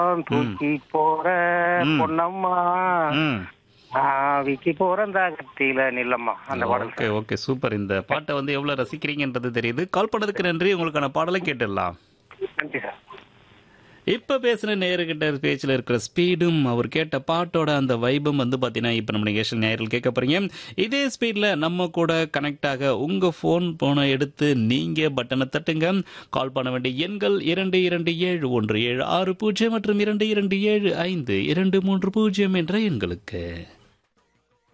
தூக்கி போற ம். பொன்னம்மா ம் ஆவிக்கு போறந்தாகத்தில நில்லம்மா அந்த பாடல் ஓகே ஓகே சூப்பர் இந்த பாட்டை வந்து எவ்வளவு ரசிக்கிறீங்கன்றது தெரியுது கால் பண்ணதுக்கு நன்றி உங்களுக்கான பாடலை கேட்டுடலாம் நன்றி சார் இப்ப பேசுன நேருகிட்ட பேச்சில் இருக்கிற ஸ்பீடும் அவர் கேட்ட பாட்டோட அந்த வைபம் வந்து பாத்தீங்கன்னா இப்ப நம்ம நிகழ்ச்சியில் ஞாயிறில் கேட்க போறீங்க இதே ஸ்பீட்ல நம்ம கூட கனெக்ட் ஆக உங்க போன் போனை எடுத்து நீங்க பட்டனை தட்டுங்க கால் பண்ண வேண்டிய எண்கள் இரண்டு இரண்டு ஏழு ஒன்று ஏழு ஆறு பூஜ்ஜியம் மற்றும் இரண்டு இரண்டு ஏழு ஐந்து இரண்டு மூன்று பூஜ்ஜியம் என்ற எண்களுக்கு